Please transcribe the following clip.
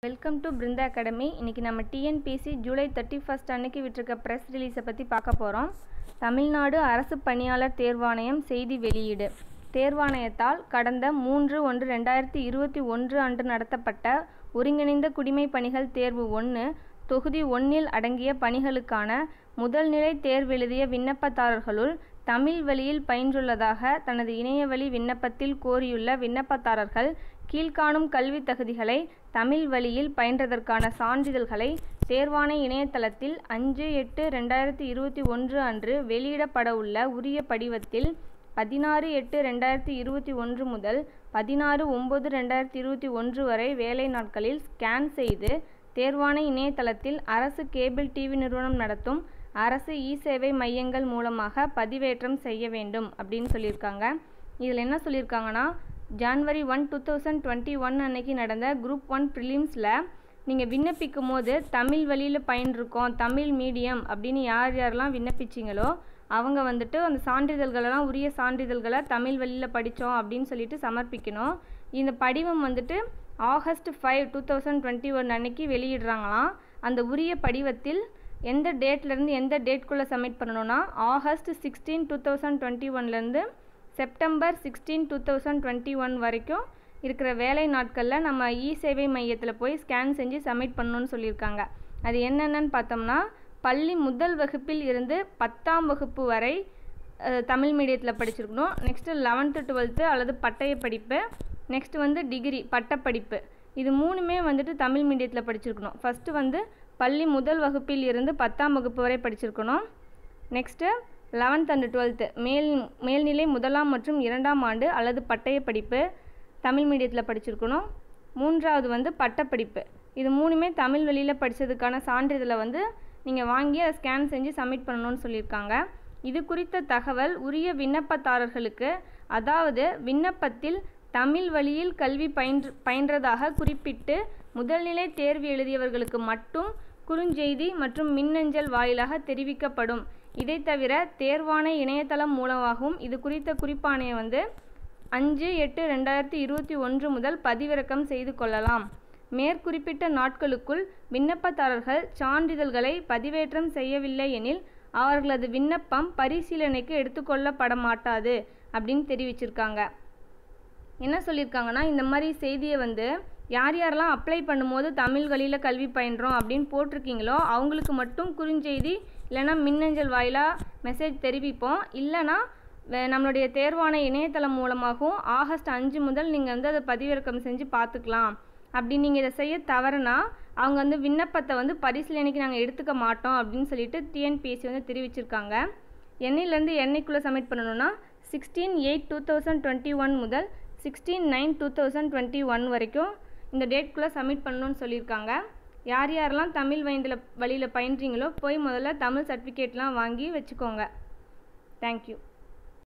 welcome to Brinda academy இன்றைக்கி நம்ம TNPSC July thirty first அன்னைக்கு விட்டிருக்க ப்ரெஸ் ரிலீஸை பற்றி பார்க்க போகிறோம் தமிழ்நாடு அரசு பணியாளர் தேர்வாணையம் செய்தி வெளியீடு தேர்வாணையத்தால் கடந்த மூன்று ஒன்று ரெண்டாயிரத்தி இருபத்தி ஒன்று அன்று நடத்தப்பட்ட ஒருங்கிணைந்த குடிமைப் பணிகள் தேர்வு ஒன்று தொகுதி ஒன்றில் அடங்கிய பணிகளுக்கான முதல்நிலை தேர்வெழுதிய விண்ணப்பதாரர்களுள் தமிழ் வழியில் பயின்றுள்ளதாக தனது இணையவழி விண்ணப்பத்தில் கோரியுள்ள விண்ணப்பதாரர்கள் கீழ்காணும் கல்வித் தகுதிகளை தமிழ் வழியில் பயின்றதற்கான சான்றிதழ்களை தேர்வாணை இணையதளத்தில் அஞ்சு எட்டு ரெண்டாயிரத்தி இருபத்தி ஒன்று அன்று வெளியிடப்படவுள்ள உரிய படிவத்தில் பதினாறு எட்டு ரெண்டாயிரத்தி இருபத்தி ஒன்று முதல் பதினாறு ஒம்பது ரெண்டாயிரத்தி இருபத்தி ஒன்று வரை வேலை நாட்களில் ஸ்கேன் செய்து தேர்வாணை இணையதளத்தில் அரசு கேபிள் டிவி நிறுவனம் நடத்தும் அரசு இ சேவை மையங்கள் மூலமாக பதிவேற்றம் செய்ய வேண்டும் அப்படின்னு சொல்லியிருக்காங்க இதில் என்ன சொல்லியிருக்காங்கன்னா January one two thousand twenty one அன்னைக்கு நடந்த குரூப் ஒன் ப்ரிலிம்ஸில் நீங்கள் விண்ணப்பிக்கும் போது தமிழ் வழியில் பயின்றிருக்கோம் தமிழ் மீடியம் அப்படின்னு யார் யாரெல்லாம் விண்ணப்பிச்சிங்களோ அவங்க வந்துட்டு அந்த சான்றிதழ்களெல்லாம் உரிய சான்றிதழ்களை தமிழ் வழியில் படித்தோம் அப்படின்னு சொல்லிட்டு சமர்ப்பிக்கணும் இந்த படிவம் வந்துட்டு August five two thousand twenty one அன்னைக்கு வெளியிடுறாங்களாம் அந்த உரிய படிவத்தில் எந்த டேட்லேருந்து எந்த டேட்குள்ளே சப்மிட் பண்ணணும்னா August sixteen two thousand twenty ஒன்லேருந்து September sixteen two thousand twenty one வரைக்கும் இருக்கிற வேலை நாட்களில் நம்ம இ சேவை மையத்தில் போய் ஸ்கேன் செஞ்சு சப்மிட் பண்ணணும்னு சொல்லியிருக்காங்க அது என்னென்னு பார்த்தோம்னா பள்ளி முதல் வகுப்பில் இருந்து பத்தாம் வகுப்பு வரை தமிழ் மீடியத்தில் படிச்சிருக்கணும் நெக்ஸ்ட்டு லெவன்த்து டுவெல்த்து அல்லது பட்டய படிப்பு நெக்ஸ்ட்டு வந்து டிகிரி பட்டப்படிப்பு இது மூணுமே வந்துட்டு தமிழ் மீடியத்தில் படிச்சிருக்கணும் ஃபஸ்ட்டு வந்து பள்ளி முதல் வகுப்பில் இருந்து பத்தாம் வகுப்பு வரை படிச்சிருக்கணும் நெக்ஸ்ட்டு லெவன்த் அண்டு டுவெல்த்து மேல் மேல்நிலை முதலாம் மற்றும் இரண்டாம் ஆண்டு அல்லது பட்டய படிப்பு தமிழ் மீடியத்தில் படிச்சிருக்கணும் மூன்றாவது வந்து பட்டப்படிப்பு இது மூணுமே தமிழ் வழியில் படித்ததுக்கான சான்றிதழை வந்து நீங்கள் வாங்கி அதை ஸ்கேன் செஞ்சு சப்மிட் பண்ணணும்னு சொல்லியிருக்காங்க இது குறித்த தகவல் உரிய விண்ணப்பதாரர்களுக்கு அதாவது விண்ணப்பத்தில் தமிழ் வழியில் கல்வி பயின்று பயின்றதாக குறிப்பிட்டு முதல்நிலை தேர்வு எழுதியவர்களுக்கு மட்டும் குறுஞ்செய்தி மற்றும் மின்னஞ்சல் வாயிலாக தெரிவிக்கப்படும் இதை தவிர தேர்வாணை இணையதளம் மூலமாகவும் இது குறித்த குறிப்பாணையை வந்து அஞ்சு எட்டு ரெண்டாயிரத்தி இருபத்தி ஒன்று முதல் பதிவிறக்கம் செய்து கொள்ளலாம் மேற்குறிப்பிட்ட நாட்களுக்குள் விண்ணப்பதாரர்கள் சான்றிதழ்களை பதிவேற்றம் செய்யவில்லை எனில் அவர்களது விண்ணப்பம் பரிசீலனைக்கு எடுத்துக்கொள்ளப்பட மாட்டாது அப்படின்னு தெரிவிச்சிருக்காங்க என்ன சொல்லியிருக்காங்கன்னா இந்த மாதிரி செய்தியை வந்து யார் யாரெல்லாம் அப்ளை பண்ணும்போது தமிழ் வழியில் கல்வி பயின்றோம் அப்படின்னு போட்டிருக்கீங்களோ அவங்களுக்கு மட்டும் குறுஞ்செய்தி இல்லைனா மின்னஞ்சல் வாயிலாக மெசேஜ் தெரிவிப்போம் இல்லைனா நம்மளுடைய தேர்வான இணையதளம் மூலமாகவும் ஆகஸ்ட் அஞ்சு முதல் நீங்கள் வந்து அதை பதிவிறக்கம் செஞ்சு பார்த்துக்கலாம் அப்படி நீங்கள் இதை செய்ய தவறுனா அவங்க வந்து விண்ணப்பத்தை வந்து பரிசீலனைக்கு நாங்கள் எடுத்துக்க மாட்டோம் அப்படின்னு சொல்லிட்டு டிஎன்பிஎஸ்சி வந்து தெரிவிச்சிருக்காங்க என்னையிலேருந்து என்னைக்குள்ளே சப்மிட் பண்ணணும்னா sixteen eight two thousand twenty one முதல் sixteen nine two thousand twenty one வரைக்கும் இந்த டேட்குள்ளே சப்மிட் பண்ணணும்னு சொல்லியிருக்காங்க யார் யாரெல்லாம் தமிழ் வயதில் வழியில் பயின்றீங்களோ போய் முதல்ல தமிழ் சர்டிஃபிகேட்லாம் வாங்கி வச்சுக்கோங்க தேங்க்யூ